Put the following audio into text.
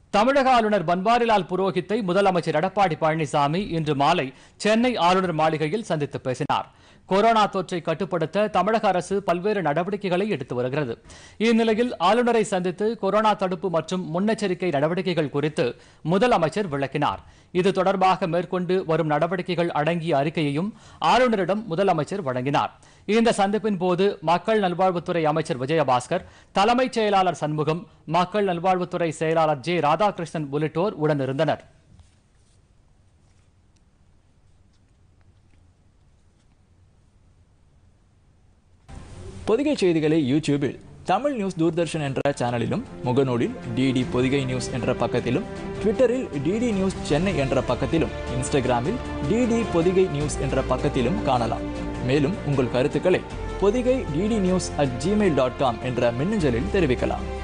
தமிழக ஆளுநர் பன்வாரிலால் புரோஹித்தை முதலமைச்சர் எடப்பாடி பழனிசாமி இன்று மாலை சென்னை ஆளுநர் மாளிகையில் சந்தித்து பேசினார் கொரோனா தொற்றை கட்டுப்படுத்த தமிழக அரசு பல்வேறு நடவடிக்கைகளை எடுத்து வருகிறது இந்நிலையில் ஆளுநரை சந்தித்து கொரோனா தடுப்பு மற்றும் முன்னெச்சரிக்கை நடவடிக்கைகள் குறித்து முதலமைச்சர் விளக்கினார் இது தொடர்பாக மேற்கொண்டு வரும் நடவடிக்கைகள் அடங்கிய அறிக்கையையும் ஆளுநரிடம் முதலமைச்சர் வழங்கினார் இந்த சந்திப்பின் போது மக்கள் நல்வாழ்வுத்துறை அமைச்சர் விஜயபாஸ்கர் தலைமைச் செயலாளர் சண்முகம் மக்கள் நல்வாழ்வுத்துறை செயலாளர் ஜே ராதாகிருஷ்ணன் உள்ளிட்டோர் உடனிருந்தனர் பொதிகை செய்திகளை யூடியூபில் தமிழ் நியூஸ் தூர்தர்ஷன் என்ற சேனலிலும் முகநூலில் டிடி பொதிகை நியூஸ் என்ற பக்கத்திலும் ட்விட்டரில் டிடி நியூஸ் சென்னை என்ற பக்கத்திலும் இன்ஸ்டாகிராமில் டிடி பொதிகை நியூஸ் என்ற பக்கத்திலும் காணலாம் மேலும் உங்கள் கருத்துக்களை Pothigai DD news at Gmail dot com என்ற மின்னஞ்சலில் தெரிவிக்கலாம்